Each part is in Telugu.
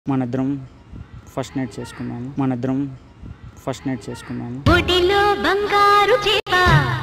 మనిద్దరం ఫస్ట్ నైట్ చేసుకున్నాము మనిద్దరం ఫస్ట్ నైట్ చేసుకున్నాము ఒడిలో బంగారు చేప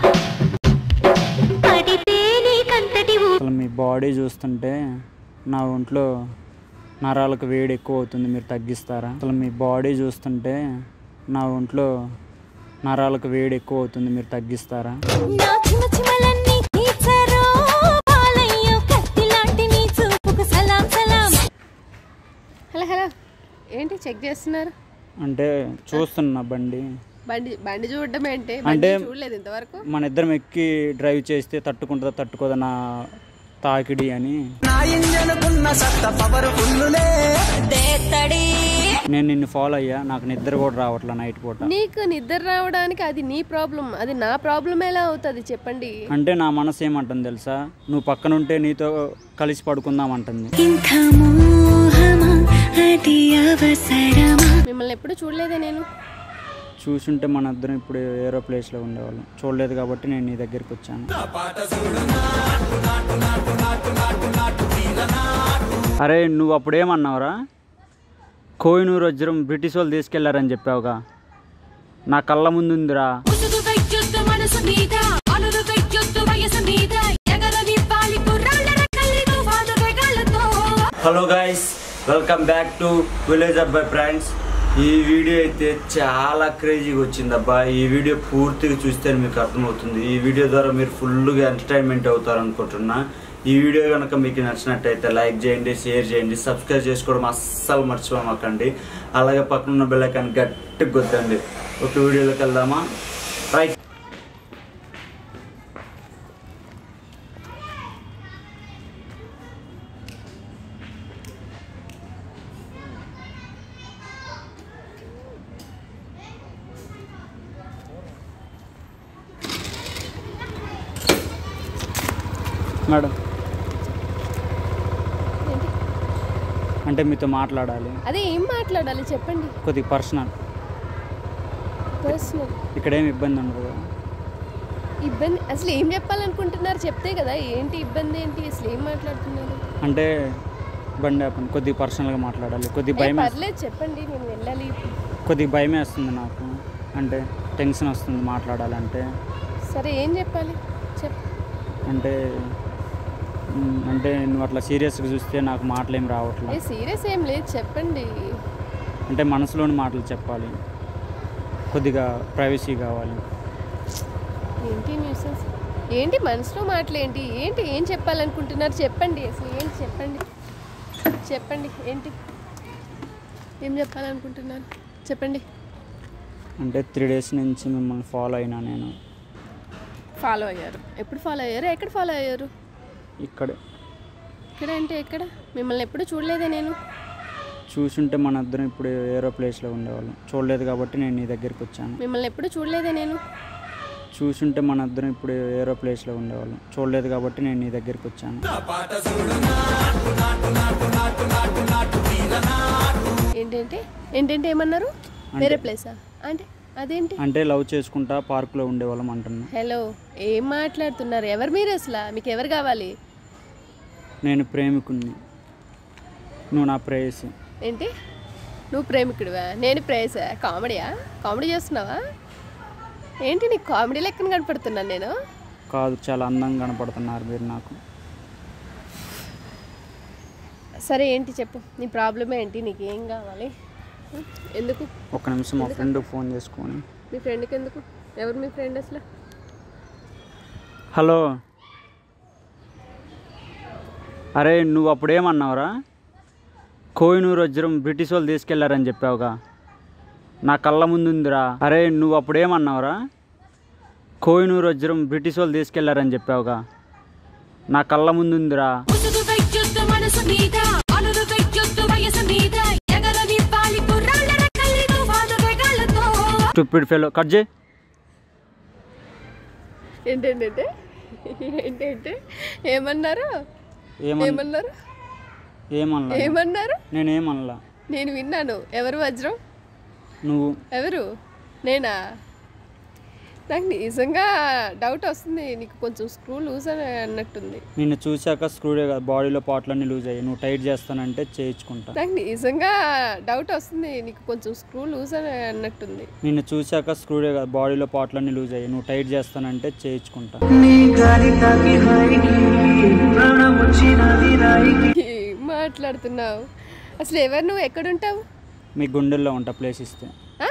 పడితే నీకంతటి ఊ అసలు మీ బాడీ చూస్తుంటే నా ఒంట్లో నరాలకు వేడి ఎక్కువ అవుతుంది మీరు తగ్గిస్తారా అసలు మీ బాడీ చూస్తుంటే నా ఒంట్లో నరాలకు వేడి ఎక్కువ అవుతుంది మీరు తగ్గిస్తారా నా చిమ చిమలన్నీ తీర్చారో పాలయ్యో కత్తిలాంటి నీ చూపుకు సలాం సలాం హలో హలో ఏంటి చెక్ చేస్తున్నారు అంటే చూస్తున్నా బండి బండి బండి చూడడం ఏంటి అంటే- బండి చూడలేదు ఇంతవరకు మన ఇద్దరం ఎక్కి డ్రైవ్ చేస్తే తట్టుకుంటుందా తట్టుకోదా నా తాకిడి అని నేను నిన్ను ఫాలో అయ్యా నాకు నిద్ర కూడా రావట్లే నైట్ పూట నీకు నిద్ర రావడానికి అది నీ ప్రాబ్లం అది నా ప్రాబ్లం ఎలా అవుతుంది చెప్పండి అంటే నా మనసు ఏమంటుంది తెలుసా నువ్వు పక్కనుంటే నీతో కలిసి పడుకుందాం అంటుంది ఇంకా మోహమా అది అవసరమా మిమ్మల్ని ఎప్పుడు చూడలేదే నేను చూసుంటే మన ఇద్దరం ఇప్పుడు ఏరో ప్లేస్లో ఉండేవాళ్ళం చూడలేదు కాబట్టి నేను నీ దగ్గరికి వచ్చాను అరే నువ్వు అప్పుడేమన్నావురా కోహినూరు వజ్రం బ్రిటిష్ వాళ్ళు తీసుకెళ్లారని చెప్పావుగా నా కళ్ళ ముందుందిరా ముసుగు వెయ్యొద్దు మనసు మీద అనులు వెయ్యొద్దు వయసు మీద ఎగరనివ్వాలి కుర్రాళ్ళ రెక్కల్ని తుఫాను రెగలతో hello guys welcome back to village అబ్బాయి ఫ్రెండ్స్ ఈ వీడియో అయితే చాలా క్రేజీగా వచ్చింది అబ్బా ఈ వీడియో పూర్తిగా చూస్తే మీకు అర్థమవుతుంది ఈ వీడియో ద్వారా మీరు ఫుల్గా ఎంటర్టైన్మెంట్ అవుతారు అనుకుంటున్నా ఈ వీడియో కనుక మీకు నచ్చినట్టయితే లైక్ చేయండి షేర్ చేయండి సబ్స్క్రైబ్ చేసుకోవడం అస్సలు మర్చిపోమాకండి అలాగే పక్కన ఉన్న బెల్లైకాన్ గట్టిగా కొద్దండి ఒక వీడియోలోకి వెళ్దామా రైట్ మేడం ఏంటి అంటే మీతో మాట్లాడాలి అదే ఏం మాట్లాడాలి చెప్పండి కొద్దిగా పర్సనల్ పర్సనల్ ఇక్కడ ఏమి ఇబ్బంది ఉండదు కదా ఇబ్బంది అసలు ఏం చెప్పాలనుకుంటున్నారు చెప్తే కదా ఏంటి ఇబ్బంది ఏంటి అసలు ఏం మాట్లాడుతున్నారు అంటే బండి ఆపండి కొద్దిగా పర్సనల్గా మాట్లాడాలి కొద్దిగా ఏ, భయం వేస్తుంది. పర్లేదు చెప్పండి నేను వెళ్ళాలి కొద్దిగా భయం వేస్తుంది నాకు అంటే టెన్షన్ వస్తుంది మాట్లాడాలంటే సరే ఏం చెప్పాలి చెప్ అంటే మ్, అంటే నువ్వు అట్లా సీరియస్గా చూస్తే నాకు మాటలు ఏం ఏ రావట్లేదు సీరియస్ ఏం లేదు చెప్పండి అంటే మనసులోని మాటలు చెప్పాలి కొద్దిగా ప్రైవసీ కావాలి ఏంటి న్యూసెన్స్ ఏంటి మనసులో మాటలేంటి ఏంటి ఏం చెప్పాలనుకుంటున్నారు చెప్పండి అసలు ఏంటి చెప్పండి చెప్పండి ఏంటి ఏం చెప్పాలనుకుంటున్నారు చెప్పండి అంటే త్రీ డేస్ నుంచి మిమ్మల్ని ఫాలో అయినా నేను ఫాలో అయ్యారు ఎప్పుడు ఫాలో అయ్యారు ఎక్కడ ఫాలో అయ్యారు ఇక్కడే ఇక్కడ అంటే ఎక్కడ మిమ్మల్ని ఎప్పుడు చూడలేదే నేను చూసుంటే మన ఇద్దరం ఇప్పుడు ఏరో ప్లేస్లో ఉండేవాళ్ళం చూడలేదు కాబట్టి నేను నీ దగ్గరికి వచ్చాను మిమ్మల్ని ఎప్పుడు చూడలేదే నేను చూసుంటే మన ఇద్దరం ఇప్పుడు ఏరో ప్లేస్లో ఉండేవాళ్ళం చూడలేదు కాబట్టి నేను నీ దగ్గరికి వచ్చాను ఏంటంటే ఏంటంటే ఏమన్నారు వేరే ప్లేసా అంటే అదేంటి అంటే లవ్ చేసుకుంటా పార్కులో ఉండేవాళ్ళం అంటున్నా హలో ఏం మాట్లాడుతున్నారు ఎవరు మీరు అసలు మీకు ఎవరు కావాలి నేను ప్రేమికుణ్ణి నువ్వు నా ప్రేయసి ఏంటి నువ్వు ప్రేమికుడివా నేను ప్రేయసా కామెడీయా కామెడీ చేస్తున్నావా ఏంటి నీకు కామెడీ లెక్కన కనపడుతున్నాను నేను కాదు చాలా అందంగా కనపడుతున్నారు మీరు నాకు సరే ఏంటి చెప్పు నీ ప్రాబ్లమ్ ఏంటి నీకు ఏం కావాలి ఉం? ఎందుకు ఒక నిమిషం మా ఫ్రెండ్కి ఫోన్ చేసుకొని మీ ఫ్రెండ్కి ఎందుకు ఎవరు మీ ఫ్రెండ్ అసలు హలో అరే నువ్వు అప్పుడేమన్నావురా కోహినూరు వజ్రం బ్రిటిష్ వాళ్ళు తీసుకెళ్లారని చెప్పావుగా నా కళ్ళ ముందుందిరా అరే నువ్వు అప్పుడేమన్నావురా కోహినూరు వజ్రం బ్రిటిష్ వాళ్ళు తీసుకెళ్లారని చెప్పావుగా నా కళ్ళ ముందుందిరా ముసుగు వెయ్యొద్దు మనసు మీద అనులు వెయ్యొద్దు వయసు మీద ఎగరనివ్వాలి కుర్రాళ్ళ రెక్కల్ని తుఫాను రెగలతో స్టూపిడ్ ఫెలో కట్ చేయి ఏంటంటే ఏంటంటే ఏమన్నారు ఏమన్ ఏమన్నారు ఏమనలా ఏమన్నారు నేనేమనలా నేను విన్నాను ఎవరు వజ్రం నువ్వు ఎవరు నేనా నాకు నిజంగా డౌట్ వస్తుంది నీకు కొంచెం స్క్రూ లూజ్ అని అన్నట్టుంది నిన్ను చూశాక స్క్రూడే కదా బాడీలో పాటలన్నీ లూజ్ అయ్యాయి నువ్వు టైట్ చేస్తానంటే చేయించుకుంటా నాకు నిజంగా డౌట్ వస్తుంది నీకు కొంచెం స్క్రూ లూజ్ అని అన్నట్టుంది నిన్ను చూశాక స్క్రూడే కదా బాడీలో పాటలన్నీ లూజ్ అయ్యాయి నువ్వు టైట్ చేస్తానంటే చేయించుకుంటా ఏం మాట్లాడుతున్నావు అసలు ఎవరు నువ్వు ఎక్కడుంటావు మీ గుండెల్లో ఉంటా ప్లేస్ ఇస్తే ఆ?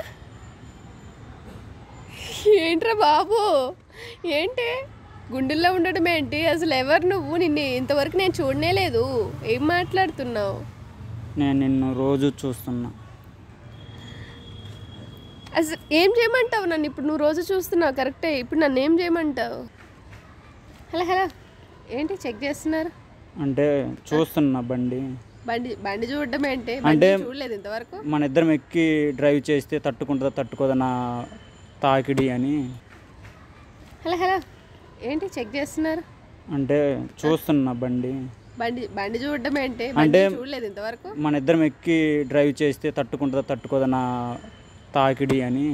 ఏంట్రా బాబు ఏంటి గుండెల్లో ఉండడం ఏంటి అసలు ఎవరు నువ్వు నిన్ను ఇంతవరకు నేను చూడనే లేదు ఏం మాట్లాడుతున్నావు నేను నిన్ను రోజు చూస్తున్నా అసలు ఏం చేయమంటావు నన్ను ఇప్పుడు నువ్వు రోజు చూస్తున్నావు కరెక్టే ఇప్పుడు నన్ను ఏం చేయమంటావు హలో హలో ఏంటి చెక్ చేస్తున్నారు అంటే చూస్తున్నా బండి బండి బండి చూడడం ఏంటి అంటే- బండి చూడలేదు ఇంతవరకు మన ఇద్దరం ఎక్కి డ్రైవ్ చేస్తే తట్టుకుంటుందా తట్టుకోదా నా తాకిడి అని హలో హలో ఏంటి చెక్ చేస్తున్నారు అంటే చూస్తున్నా బండి బండి బండి చూడడం ఏంటి అంటే- బండి చూడలేదు ఇంతవరకు మన ఇద్దరం ఎక్కి డ్రైవ్ చేస్తే తట్టుకుంటుందా తట్టుకోదా నా తాకిడి అని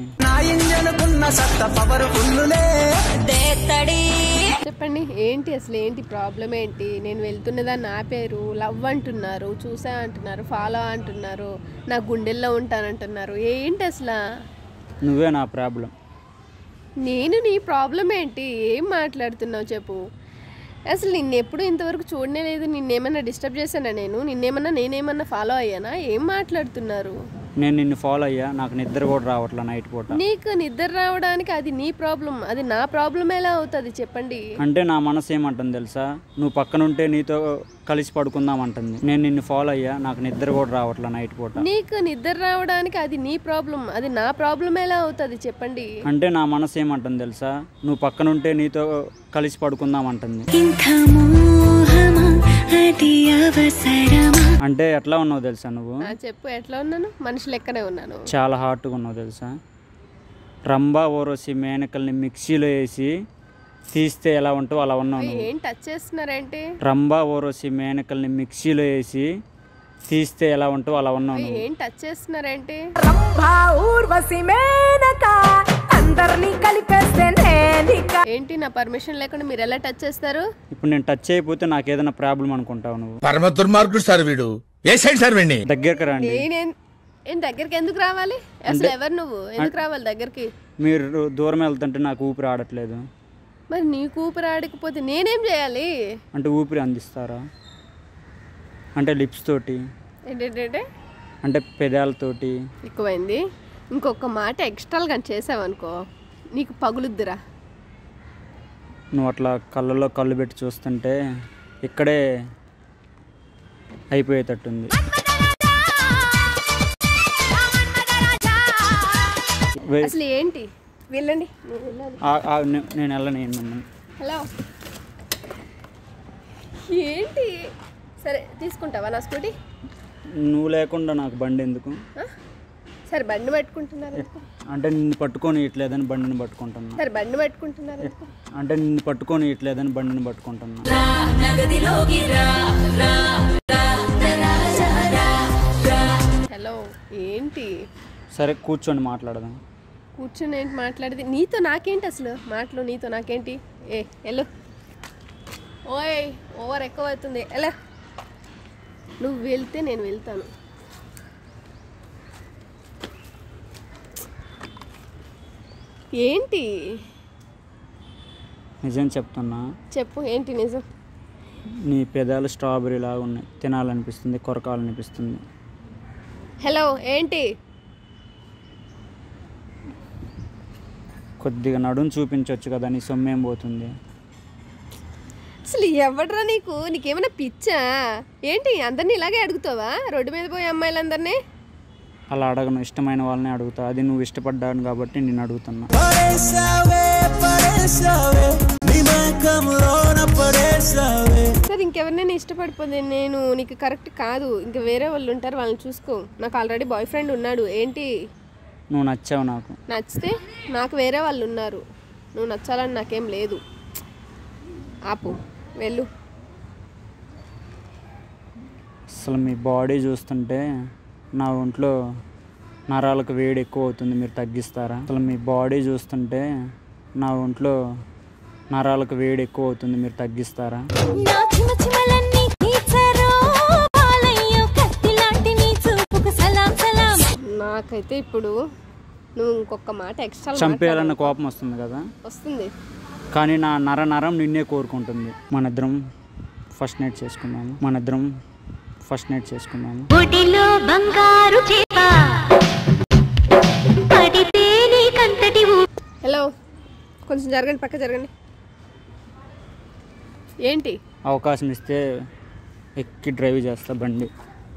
చెప్పండి ఏంటి అసలు ఏంటి ప్రాబ్లం ఏంటి నేను వెళ్తున్నదాన్ని ఆపారు లవ్ అంటున్నారు చూసా అంటున్నారు ఫాలో అంటున్నారు నా గుండెల్లో ఉంటానంటున్నారు ఏంటి అసలు నువ్వే నా ప్రాబ్లం నేను నీ ప్రాబ్లం ఏంటి ఏం మాట్లాడుతున్నావు చెప్పు అసలు నిన్ను ఎప్పుడు ఇంతవరకు చూడనే లేదు నిన్నేమన్నా డిస్టర్బ్ చేశానా నేను నిన్నేమన్నా నేనేమన్నా ఫాలో అయ్యానా ఏం మాట్లాడుతున్నారు నేను నిన్ను ఫాలో అయ్యా నాకు నిద్ర కూడా రావట్లే నైట్ పూట నీకు నిద్ర రావడానికి అది నీ ప్రాబ్లం అది నా ప్రాబ్లం ఎలా అవుతుంది చెప్పండి అంటే నా మనసు ఏమంటుంది తెలుసా నువ్వు పక్కన ఉంటే నీతో కలిసి పడుకుందాం అంటుంది నేను నిన్ను ఫాలో అయ్యా నాకు నిద్ర కూడా రావట్లే నైట్ పూట నీకు నిద్ర రావడానికి అది నీ ప్రాబ్లం అది నా ప్రాబ్లం ఎలా అవుతుంది చెప్పండి అంటే నా మనసు ఏమంటుంది తెలుసా నువ్వు పక్కన ఉంటే నీతో కలిసి పడుకుందాం అంటుంది ఇంకా మోహమా అది అవసరమా అంటే ఎట్లా ఉన్నావు తెలుసా నువ్వు ఆ, చెప్పు ఎట్లా ఉన్నాను మనిషి లెక్కనే ఉన్నాను చాలా హార్ట్గా ఉన్నావు తెలుసా రంభా ఓరోసి మేనకల్ని మిక్సీలో వేసి తీస్తే ఎలా ఉంటావు అలా ఉన్నావు నువ్వు ఏం టచ్ చేస్తున్నారేంటి రంభా ఓరోసి మేనకల్ని మిక్సీలో వేసి తీస్తే ఎలా ఉంటావు అలా ఉన్నావు నువ్వు ఏం టచ్ చేస్తున్నారేంటి రంభా ఊర్వశి మేనక అందరినీ కలిపేస్తే నేనిక ఏంటి నా పర్మిషన్ లేకుండా మీరు ఎలా టచ్ చేస్తారు ఇప్పుడు నేను టచ్ అయిపోతే నాకు ఏదైనా ప్రాబ్లం అనుకుంటావు నువ్వు పరమ దుర్మార్గుడు సార్ వీడు ఏ సైడ్ సార్ వీడిని దగ్గరకు రండి నేనేం ఏం దగ్గరికి ఎందుకు రావాలి అసలు ఎవరు నువ్వు ఎందుకు రావాలి దగ్గరికి మీరు దూరం వెళ్తుంటే నాకు ఊపిరి ఆడట్లేదు మరి నీకు ఊపిరి ఆడకపోతే నేనేం చేయాలి అంటే ఊపిరి అందిస్తారా అంటే లిప్స్ తోటి ఏంటంటే అంటే పెదాలతోటి ఎక్కువైంది ఇంకొక మాట ఎక్స్ట్రాలు కానీ చేసావనుకో నీకు పగులుద్దురా నువ్వు అట్లా కళ్ళలో కళ్ళు పెట్టి చూస్తుంటే ఇక్కడే అయిపోయేటట్టుంది వెయ్- అసలు ఏంటి వెళ్ళండి నువ్వు వెళ్ళాలి ఆ- ఆ, నే- నేను వెళ్ళను ఏం మిమ్మల్ని హలో ఏంటి సరే తీసుకుంటావా నా స్కూటీ నువ్వు లేకుండా నాకు బండి ఎందుకు ఆ? సరే బండి పట్టుకుంటున్నారు ఎందుకు? అంటే నిన్ను పట్టుకొని ఇట్లేదని బండిని పట్టుకుంటున్నా సరే బండి పట్టుకుంటున్నారు ఎందుకు? అంటే నిన్ను పట్టుకొని ఇట్లేదని బండిని పట్టుకుంటున్నా హలో ఏంటి సరే కూర్చొని మాట్లాడదాం కూర్చొని ఏంటి మాట్లాడేది నీతో నాకేంటి అసలు మాటలు నీతో నాకేంటి ఏ వెళ్ళు ఓయ్ ఓవర్ ఎక్కువ అవుతుంది ఎలా నువ్వు వెళ్తే నేను వెళ్తాను ఏంటి నిజం చెప్తున్నా చెప్పు ఏంటి నిజం నీ పెదాలు స్ట్రాబెర్రీ లాగా ఉన్నాయి తినాలనిపిస్తుంది కొరకాలనిపిస్తుంది హలో ఏంటి కొద్దిగా నడుం చూపించవచ్చు కదా నీ సొమ్మేం పోతుంది అసలు ఎవడ్రా నీకు నీకేమైనా పిచ్చా ఏంటి అందరినీ ఇలాగే అడుగుతావా రోడ్డు మీద పోయే అమ్మాయిలందరినీ అలా అడగను ఇష్టమైన వాళ్ళని అడుగుతా అది నువ్వు ఇష్టపడ్డాను కాబట్టి నేను అడుగుతున్నా సరే ఇంకెవరినైనా ఇష్టపడిపోతే నేను నీకు కరెక్ట్ కాదు ఇంకా వేరే వాళ్ళు ఉంటారు వాళ్ళని చూసుకో నాకు ఆల్రెడీ బాయ్ ఫ్రెండ్ ఉన్నాడు ఏంటి నువ్వు నచ్చావు నాకు నచ్చితే నాకు వేరే వాళ్ళు ఉన్నారు నువ్వు నచ్చాలని నాకేం లేదు ఆపు వెళ్ళు అసలు మీ బాడీ చూస్తుంటే నా ఒంట్లో నరాలకు వేడి ఎక్కువ అవుతుంది మీరు తగ్గిస్తారా అసలు మీ బాడీ చూస్తుంటే నా ఒంట్లో నరాలకు వేడి ఎక్కువ అవుతుంది మీరు తగ్గిస్తారా నా చిమ చిమలన్నీ తీర్చారో బాలయ్యో కత్తిలాంటి నీ చూపుకు సలాం సలాం నాకైతే ఇప్పుడు నువ్వు ఇంకొక మాట ఎక్స్ట్రా చంపేయాలన్న కోపం వస్తుంది కదా వస్తుంది కానీ నా నర నరం నిన్నే కోరుకుంటుంది మన ఇద్దరం ఫస్ట్ నైట్ చేసుకున్నాము మన ఇద్దరం ఫస్ట్ నైట్ చేసుకున్నాము ఒడిలో బంగారు చేప పడితే నీకంతటి ఊ హలో కొంచెం జరగండి పక్క జరగండి ఏంటి అవకాశం ఇస్తే ఎక్కి డ్రైవ్ చేస్తా బండి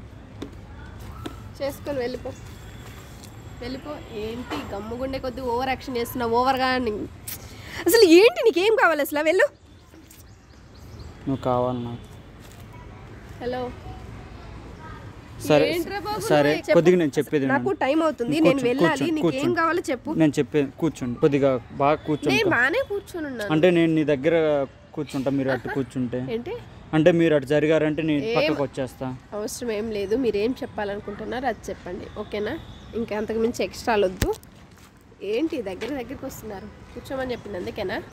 చేసుకొని వెళ్ళిపో వెళ్ళిపో ఏంటి గమ్ముగుండే కొద్ది ఓవర్ యాక్షన్ చేస్తున్నావు ఓవర్గా ని- అసలు ఏంటి నీకేం కావాలి అసలు వెళ్ళు నువ్వు కావాలి నాకు హలో సరే ఏంట్రా బాబు సరే నువ్వు? చెప్పు. కొద్దిగా నేను చెప్పేది నాకు వినండి. టైం అవుతుంది కూర్చో- నేను వెళ్ళాలి కూర్చో- నీకేం కూర్చోండి. కావాలో చెప్పు నేను చెప్పే కూర్చోండి కొద్దిగా బాగా కూర్చోండి నేను బాగానే కూర్చొని ఉన్నాను అంటే నేను నీ దగ్గర కూర్చుంటా మీరు అటు కూర్చుంటే ఏంటి అంటే మీరు అటు జరిగారంటే నేను పక్కకు వచ్చేస్తా అవసరం ఏం లేదు మీరేం చెప్పాలనుకుంటున్నారో అది చెప్పండి ఓకేనా ఇంకా అంతకు మించి ఎక్స్ట్రాలు వద్దు ఏంటి దగ్గర దగ్గరికి వస్తున్నారు కూర్చోమని చెప్పింది అందుకేనా